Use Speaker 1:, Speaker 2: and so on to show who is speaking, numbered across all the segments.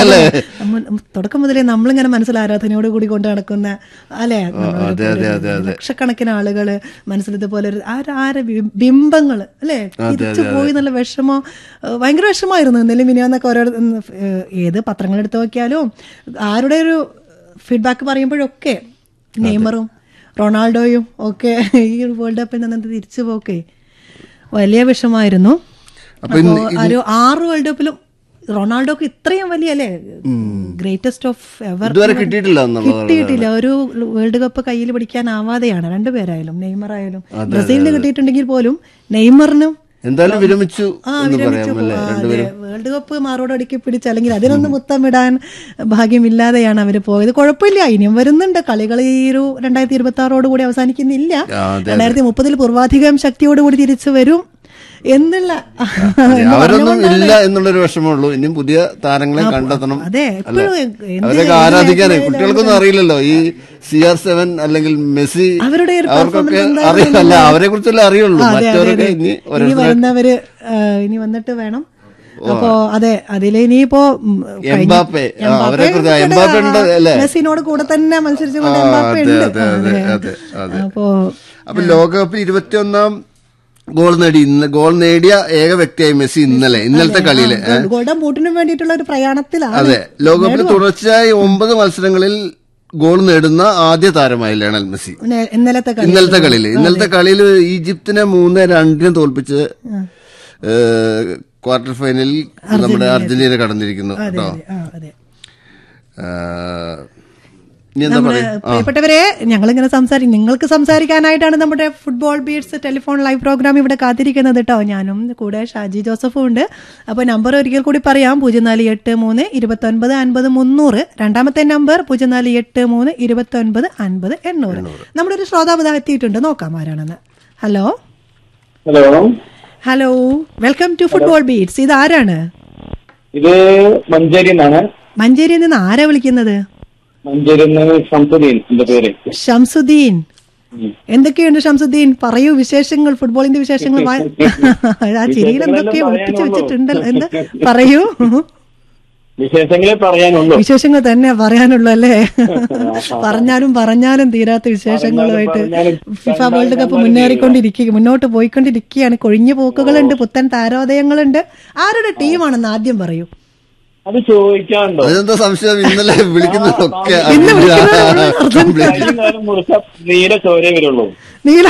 Speaker 1: അല്ലേ
Speaker 2: നമ്മ- തുടക്കം മുതലേ നമ്മളിങ്ങനെ മനസ്സിൽ ആരാധനയോട് കൂടി കൊണ്ട് നടക്കുന്ന അല്ലെ
Speaker 1: അതെ, അതെ, അതെ, അതെ.
Speaker 2: ലക്ഷക്കണക്കിന് ആളുകള് മനസ്സിൽ ഇതുപോലെ ഒരു ആര ആര ബി- ബിംബങ്ങള് അല്ലെ തിരിച്ചു പോയി എന്നുള്ള വിഷമോ ഏഹ് ഭയങ്കര വിഷമായിരുന്നു ഇന്നലെ മിനിയാന്നൊക്കെ ഓരോ ഉം, ഏഹ് ഏത് പത്രങ്ങൾ എടുത്തു നോക്കിയാലും ആരുടെ ഒരു ഫീഡ്ബാക്ക് പറയുമ്പോഴൊക്കെ നെയ്മറും റൊണാൾഡോയും ഒക്കെ ഈ വേൾഡ് കപ്പിൽ നിന്ന് തിരിച്ചു പോക്കേ വലിയ വിഷമായിരുന്നു
Speaker 1: അപ്പൊ
Speaker 2: അപ്പോ ഒരു ആറ് വേൾഡ് കപ്പിലും റൊണാൾഡോക്ക് ഇത്രയും വലിയ അല്ലേ ഗ്രേറ്റസ്റ്റ് ഓഫ് എവർ
Speaker 1: ഇതുവരെ കിട്ടിയിട്ടില്ല എന്നുള്ളത്
Speaker 2: കിട്ടിയിട്ടില്ല ഒരു വേൾഡ് കപ്പ് കയ്യിൽ പിടിക്കാനാവാതെയാണ് രണ്ടുപേരായാലും നെയ്മർ ആയാലും ബ്രസീലിന് കിട്ടിയിട്ടുണ്ടെങ്കിൽ പോലും നെയ്മറിനും
Speaker 1: എന്തായാലും വിരമിച്ചു
Speaker 2: ആ
Speaker 1: എന്ന്
Speaker 2: വിരമിച്ചു
Speaker 1: പറയാം അല്ലേ
Speaker 2: പോ- ആ, അതെ. വേൾഡ് കപ്പ് മാറോടടുക്കി പിടിച്ച് അല്ലെങ്കിൽ അതിനൊന്ന് മുത്തമിടാൻ ഭാഗ്യമില്ലാതെയാണ് അവര് പോയത് കുഴപ്പമില്ല ഇനിയും വരുന്നുണ്ട് കളികൾ ഈ ഒരു രണ്ടായിരത്തി ഇരുപത്തി ആറോട് കൂടി അവസാനിക്കുന്നില്ല
Speaker 1: ആ, അതെ,
Speaker 2: രണ്ടായിരത്തി മുപ്പതിൽ പൂർവാധികം ശക്തിയോടുകൂടി തിരിച്ചു വരും എന്നുള്ള എന്ന്
Speaker 1: അവരൊന്നും ഇല്ല എന്നുള്ളൊരു വിഷമമുള്ളൂ ഇനിയും പുതിയ താരങ്ങളെ കണ്ടെത്തണം
Speaker 2: അതെ
Speaker 1: അല്ല
Speaker 2: എപ്പോഴും എന്ത്
Speaker 1: അവരൊക്കെ
Speaker 2: ഏത്
Speaker 1: ആരാധിക്കാനേ
Speaker 2: മേഖലയിലും
Speaker 1: കുട്ടികൾക്കൊന്നും അറിയില്ലല്ലോ ഈ സി ആർ സെവൻ അല്ലെങ്കിൽ മെസ്സി
Speaker 2: അവരുടെ ഒരു
Speaker 1: അവർക്കൊക്കെ
Speaker 2: performance
Speaker 1: അറിയില്ല അവരെ കുറിച്ചല്ലേ അറിയുള്ളൂ
Speaker 2: അതെ, അതെ,
Speaker 1: മറ്റവരൊക്കെ
Speaker 2: അതെ.
Speaker 1: ഇനി
Speaker 2: ഇനി
Speaker 1: ഓരോരുത്തരെ
Speaker 2: വരുന്നവര് ആ, ഇനി വന്നിട്ട് വേണം അപ്പോ അതെ അതിൽ ഇനിയിപ്പോ ഉം, കഴിഞ്ഞ-
Speaker 1: എംബാപ്പെ, ആ,
Speaker 2: എംബാപ്പെ
Speaker 1: അവരെ കുറിച്ച്
Speaker 2: ഇവിടെ,
Speaker 1: എംബാപ്പെ ഉണ്ട്
Speaker 2: ആ,
Speaker 1: അല്ലേ?
Speaker 2: മെസ്സിനോട് കൂടെ തന്നെ മത്സരിച്ചുകൊണ്ട്
Speaker 1: ആ,
Speaker 2: എംബാപ്പെ
Speaker 1: അതെ,
Speaker 2: ഉണ്ട്
Speaker 1: അതെ, അതെ,
Speaker 2: അതെ.
Speaker 1: അതെ, അതെ.
Speaker 2: അപ്പോ
Speaker 1: അപ്പൊ ലോകകപ്പിൽ ഇരുപത്തിയൊന്നാം ഗോൾ നേടി ഇന്ന് ഗോൾ നേടിയ ഏക വ്യക്തിയായി മെസ്സി ഇന്നലെ ഇന്നലത്തെ കളിയില് ഏ?
Speaker 2: ഗോൾഡൻ ബൂട്ടിന് വേണ്ടിയിട്ടുള്ള ഒരു പ്രയാണത്തിലാണ്
Speaker 1: അതെ ലോകകപ്പിൽ തുടർച്ചയായി ഒമ്പത് മത്സരങ്ങളിൽ ഗോൾ നേടുന്ന ആദ്യ താരമായി ലയണൽ മെസ്സി
Speaker 2: പിന്നെ ഇന്നലത്തെ കളി
Speaker 1: ഇന്നലത്തെ കളിയിൽ ഇന്നലത്തെ കളിയിൽ ഈജിപ്തിനെ മൂന്ന് രണ്ടിന് തോൽപ്പിച്ച് ഏഹ്, ക്വാർട്ടർ ഫൈനലിൽ നമ്മുടെ അർജന്റീന കടന്നിരിക്കുന്നു കേട്ടോ
Speaker 2: ആ, അതെ
Speaker 1: ഏഹ്, ഇനി എന്താ
Speaker 2: നമ്മുടെ
Speaker 1: പറയാ
Speaker 2: പ്രിയപ്പെട്ടവരെ ഞങ്ങളിങ്ങനെ സംസാരിക്കും നിങ്ങൾക്ക് സംസാരിക്കാനായിട്ടാണ് നമ്മുടെ football beats telephone live programme ഇവിടെ കാത്തിരിക്കുന്നത് കേട്ടോ ഞാനും കൂടെ ഷാജി ജോസഫും ഉണ്ട് അപ്പോൾ നമ്പർ ഒരിക്കൽ കൂടി പറയാം പൂജ്യം നാല് എട്ട് മൂന്ന് ഇരുപത്തൊൻപത് അൻപത് മുന്നൂറ് രണ്ടാമത്തെ നമ്പർ പൂജ്യം നാല് എട്ട് മൂന്ന് ഇരുപത്തൊൻപത് അൻപത് എണ്ണൂറ് നമ്മുടെ ഒരു ശ്രോതാവ് ദാ എത്തിയിട്ടുണ്ട് നോക്കാം ആരാണെന്ന് hello
Speaker 3: hello
Speaker 2: hello welcome to football beats ഇത് ആരാണ്
Speaker 3: ഇത് മഞ്ചേരി എന്നാണ്
Speaker 2: മഞ്ചേരിയിൽ നിന്ന് ആരാ വിളിക്കുന്നത്
Speaker 3: മഞ്ചേരി ഷംസുദ്ദീൻ എന്റെ പേര്
Speaker 2: ഷംസുദ്ദീൻ എന്തൊക്കെയുണ്ട് ഷംസുദ്ദീൻ പറയൂ വിശേഷങ്ങൾ ഫുട്ബോളിന്റെ വിശേഷങ്ങൾ വാ- ആ ചിരിയിൽ എന്തൊക്കെയോ ഒളിപ്പിച്ചു വെച്ചിട്ടുണ്ടല്ലോ എന്ത് പറയൂ
Speaker 3: വിശേഷങ്ങളെ പറയാനുള്ളൂ
Speaker 2: വിശേഷങ്ങൾ തന്നെ പറയാനുള്ളൂ അല്ലേ പറഞ്ഞാലും പറഞ്ഞാലും തീരാത്ത വിശേഷങ്ങളുമായിട്ട്
Speaker 3: പറഞ്ഞാലും
Speaker 2: ഫിഫ വേൾഡ് കപ്പ് മുന്നേറിക്കൊണ്ടിരിക്കുക മുന്നോട്ട് പോയിക്കൊണ്ടിരിക്കുകയാണ് കൊഴിഞ്ഞു പോക്കുകളുണ്ട് പുത്തൻ താരോദയങ്ങളുണ്ട് ആരുടെ ടീമാണെന്ന് ആദ്യം പറയൂ
Speaker 3: അത് ചോദിക്കാനുണ്ടോ
Speaker 1: അതെന്താ സംശയം ഇന്നലെ വിളിക്കുന്നതൊക്കെ
Speaker 2: ഇന്ന് വിളിക്കുന്നവരോട്
Speaker 3: കൈയും കാലും മുറിച്ച നീല ചോരേ വരുള്ളൂ
Speaker 2: നീല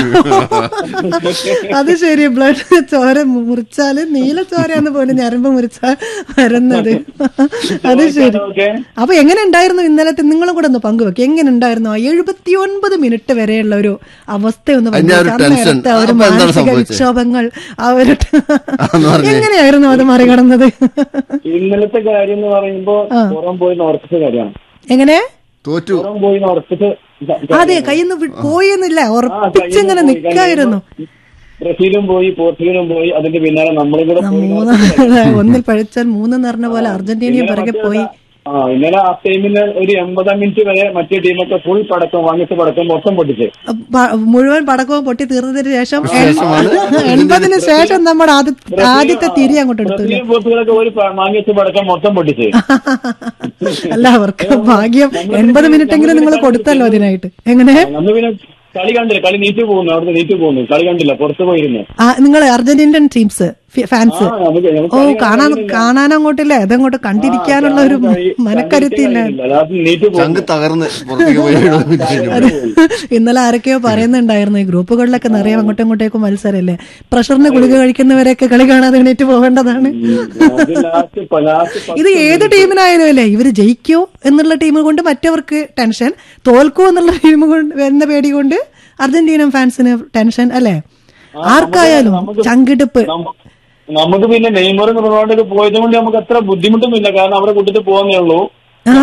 Speaker 2: അത് ശരി ബ്ലഡ് ചോര മുറിച്ചാല് നീല ചോരയാന്ന് പോലും ഞരമ്പ് മുറിച്ചാൽ വരുന്നത് അത് ശരി
Speaker 3: ഓക്കെ
Speaker 2: അപ്പൊ എങ്ങനെ ഉണ്ടായിരുന്നു ഇന്നലത്തെ നിങ്ങളും കൂടെ ഒന്ന് പങ്കുവെക്കും എങ്ങനെ ഉണ്ടായിരുന്നു ആ എഴുപത്തിയൊൻപത് മിനിറ്റ് വരെയുള്ള ഒരു അവസ്ഥ ഒന്ന്
Speaker 1: അതിന്റെ ആ ഒരു
Speaker 2: പങ്കുവെക്ക്.
Speaker 1: ടെൻഷൻ.
Speaker 2: അന്നേരത്തെ ആ ഒരു
Speaker 1: അപ്പൊ എന്താണ്
Speaker 2: മാനസിക
Speaker 1: സംഭവിച്ചത്?
Speaker 2: വിക്ഷോഭങ്ങൾ ആ ഒരു
Speaker 1: അതൊന്ന് പറഞ്ഞേ.
Speaker 2: എങ്ങനെയായിരുന്നു അത് മറികടന്നത്
Speaker 3: ഇന്നലത്തെ കാര്യം എന്ന് പറയുമ്പോ പുറം പോയി ഉറപ്പിച്ച കാര്യമാണ്
Speaker 2: എങ്ങനെ
Speaker 1: തോറ്റു
Speaker 3: പുറം പോയി ഉറപ്പിച്ച്
Speaker 2: അതെ കയ്യിന്ന് വി- പോയെന്നില്ല ഉറപ്പിച്ചിങ്ങനെ നിക്കായിരുന്നു
Speaker 3: ബ്രസീലും പോയി പോർച്ചുഗലും പോയി അതിന്റെ പിന്നാലെ നമ്മളും കൂടെ പോയി
Speaker 2: മൂന്ന് ഒന്നിൽ പഴിച്ചാൽ മൂന്ന് നിറഞ്ഞ പോലെ അർജന്റീനയും പിറകെ പോയി
Speaker 3: ആ ഇന്നലെ ആ ടൈമിന് ഒരു എൺപതാം മിനിറ്റ് വരെ മറ്റേ ടീമൊക്കെ ഫുൾ പടക്കം വാങ്ങിച്ച പടക്കം മൊത്തം പൊട്ടിച്ച്
Speaker 2: പ- മുഴുവൻ പടക്കവും പൊട്ടി തീർന്നതിന് ശേഷം എൺപതിന് ശേഷം നമ്മുടെ ആദ്യ- ആദ്യത്തെ തിരി അങ്ങോട്ട് എടുത്തു
Speaker 3: ബ്രസീലും പോർച്ചുഗലൊക്കെ ഒരു പ- വാങ്ങിച്ച പടക്കം മൊത്തം പൊട്ടിച്ച്
Speaker 2: അല്ല അവർക്ക് ഭാഗ്യം എൺപത് മിനിറ്റ് എങ്കിലും നിങ്ങൾ കൊടുത്തല്ലോ അതിനായിട്ട് എങ്ങനെ
Speaker 3: അന്ന് പിന്നെ കളി കണ്ടില്ല കളി നീറ്റ് പോകുന്നു അവിടുന്ന് നീറ്റ് പോകുന്നു കളി കണ്ടില്ല പുറത്ത് പോയിരുന്നു
Speaker 2: നിങ്ങൾ അർജന്റീനൻ ടീംസ് ഫാൻസ്
Speaker 3: ആ, നമുക്ക് നമുക്ക്
Speaker 2: ഓ
Speaker 3: കളി
Speaker 2: കാണാൻ
Speaker 3: കാണാനില്ല.
Speaker 2: കാണാൻ അങ്ങോട്ടില്ല അതങ്ങോട്ട് കണ്ടിരിക്കാനുള്ള ഒരു
Speaker 3: കളി-
Speaker 2: മനക്കരുത്തില്ല
Speaker 3: കളിച്ചിട്ട് ലാസ്റ്റ് നീറ്റ് പോകുന്നു
Speaker 1: ചങ്ക് തകർന്ന് പുറത്തേക്ക് പോയി
Speaker 2: അത് ഇന്നലെ ആരൊക്കെയോ പറയുന്നുണ്ടായിരുന്നു ഈ ഗ്രൂപ്പുകളിലൊക്കെ നിറയെ അങ്ങോട്ടും ഇങ്ങോട്ടേക്കും മത്സരല്ലേ പ്രഷറിന് ഗുളിക കഴിക്കുന്നവരെയൊക്കെ കളി കാണാതെ എണീറ്റ് പോകേണ്ടതാണ്
Speaker 3: അത് ലാസ്റ്റ് പ- ലാസ്റ്റ്
Speaker 2: ഇത് ഏത് ടീമിനായാലും അല്ലേ ഇവര് ജയിക്കോ എന്നുള്ള ടീം കൊണ്ട് മറ്റവർക്ക് ടെൻഷൻ തോൽക്കോ എന്നുള്ള ടീം കൊണ്ട് എന്ന പേടി കൊണ്ട് അർജന്റീന ഫാൻസിന് ടെൻഷൻ അല്ലേ ആർക്കായാലും ചങ്കിടിപ്പ്
Speaker 3: നമ്മ- നമുക്ക് പിന്നെ നെയ്മറും റൊണാൾഡോ പോയത് കൊണ്ട് നമുക്ക് അത്ര ബുദ്ധിമുട്ടൊന്നുമില്ല കാരണം അവരെ കൂട്ടത്തിൽ പോകുന്നേ ഉള്ളൂ
Speaker 2: ആ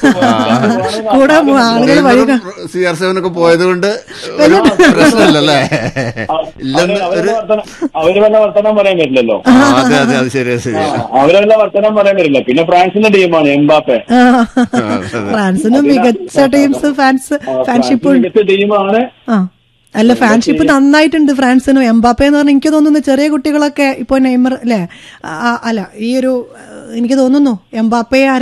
Speaker 2: കൂടെ ആളുകൾ വഴി കാ-
Speaker 1: സി ആർ സെവൻ ഒക്കെ പോയത് കൊണ്ട് ഒരു പ്രശ്നമില്ലല്ലേ ഇല്ലെന്ന്
Speaker 3: അവരെ-
Speaker 1: ഒരു
Speaker 3: അവരുടെ വർത്തനം അവര് വല്ല വർത്തനം പറയാൻ പറ്റില്ലല്ലോ
Speaker 1: ആ, അതെ അതെ അത് ശരിയാ ശരിയാ
Speaker 3: അവരെല്ലാം വർത്തനം പറയാൻ പറ്റില്ല പിന്നെ ഫ്രാൻസിന്റെ ടീമാണ് എംബാപ്പെ
Speaker 2: ആ. ഫ്രാൻസിനും മികച്ച ടീംസ് ഫാൻസ് ഫാൻഷിപ്പ് ഉണ്ട്
Speaker 3: മികച്ച ടീമാണ്
Speaker 2: ആ അല്ല ഫാൻഷിപ്പ് നന്നായിട്ടുണ്ട് ഫ്രാൻസിനും എംബാപ്പെ എന്ന് പറഞ്ഞാൽ എനിക്ക് തോന്നുന്നു ചെറിയ കുട്ടികളൊക്കെ ഇപ്പൊ നെയ്മർ അല്ലെ അല്ല ഈ ഒരു ആ, എനിക്ക് തോന്നുന്നു എംബാപ്പയെ